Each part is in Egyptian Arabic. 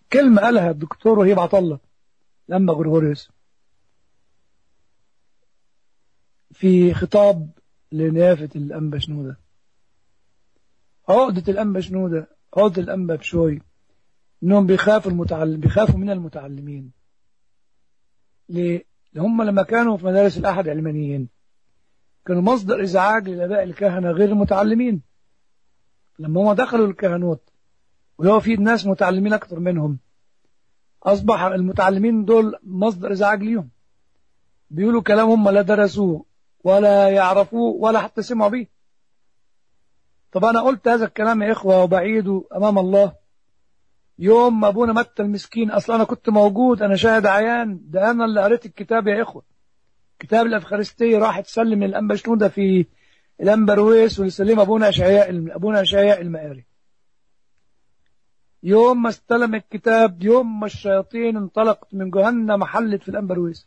كلمة قالها الدكتور وهي عطلة لما غرغوريوس في خطاب لنيافة الأنبا شنودة عقدة الأنبا شنودة عقدة الأنبا بشوي إنهم بيخافوا المتعلم بيخافوا من المتعلمين ليه؟ هم لما كانوا في مدارس الأحد علمانيين كانوا مصدر إزعاج للآباء الكهنة غير المتعلمين لما هم دخلوا الكهنوت ولو في ناس متعلمين أكثر منهم أصبح المتعلمين دول مصدر إزعاج ليهم بيقولوا كلام هم لا درسوه ولا يعرفوه ولا حتى سمعوا به طب أنا قلت هذا الكلام يا إخوة وبعيده أمام الله يوم ما أبونا متى المسكين أصلا أنا كنت موجود أنا شاهد عيان ده أنا اللي قريت الكتاب يا إخوة كتاب الأفخارستية راح تسلم الأنبا شنودة في الأنبا رويس ويسلم أبونا أشعياء أبونا أشعياء المقاري يوم ما استلم الكتاب يوم ما الشياطين انطلقت من جهنم محلت في الأنبا رويس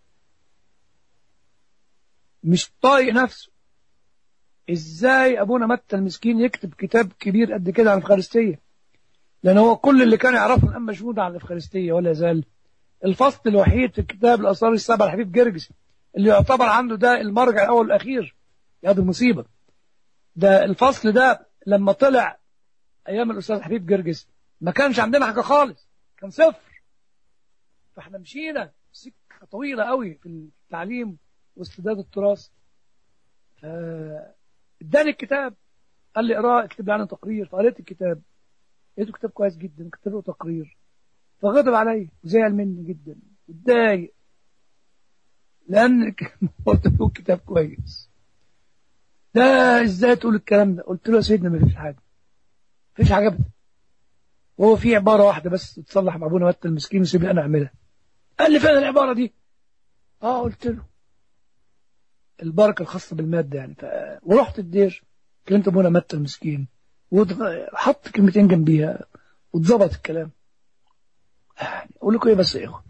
مش طايق نفسه ازاي ابونا متى المسكين يكتب كتاب كبير قد كده عن الافخارستيه لان هو كل اللي كان يعرفه الان مشهود عن الافخارستيه ولا يزال الفصل الوحيد في الكتاب الاسرار السبع الحبيب جرجس اللي يعتبر عنده ده المرجع الاول والاخير يا دي مصيبه ده الفصل ده لما طلع ايام الاستاذ حبيب جرجس ما كانش عندنا حاجه خالص كان صفر فاحنا مشينا سكه طويله قوي في التعليم واستداد التراث اداني الكتاب قال لي اقراه اكتب لي عنه تقرير فقريت الكتاب لقيته كتاب كويس جدا كتب له تقرير فغضب عليا وزعل مني جدا اتضايق لان قلت له كتاب كويس ده ازاي تقول الكلام ده قلت له يا سيدنا ما فيش حاجه مفيش حاجه ابدا وهو في عباره واحده بس تصلح مع ابونا متى المسكين وسيب لي انا اعملها قال لي فين العباره دي اه قلت له البركة الخاصة بالمادة يعني ف... ورحت الدير كلمت ابونا متى المسكين وحط كلمتين جنبيها واتظبط الكلام يعني اقول لكم ايه بس يا اخوان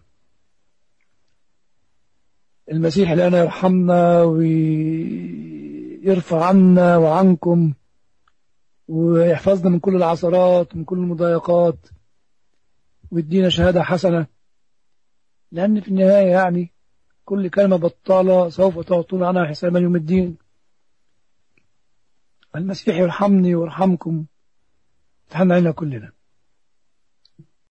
المسيح الان يرحمنا ويرفع عنا وعنكم ويحفظنا من كل العثرات من كل المضايقات ويدينا شهادة حسنة لأن في النهاية يعني كل كلمة بطالة سوف تعطون عنها حسابا يوم الدين المسيح يرحمني ويرحمكم تحمل علينا كلنا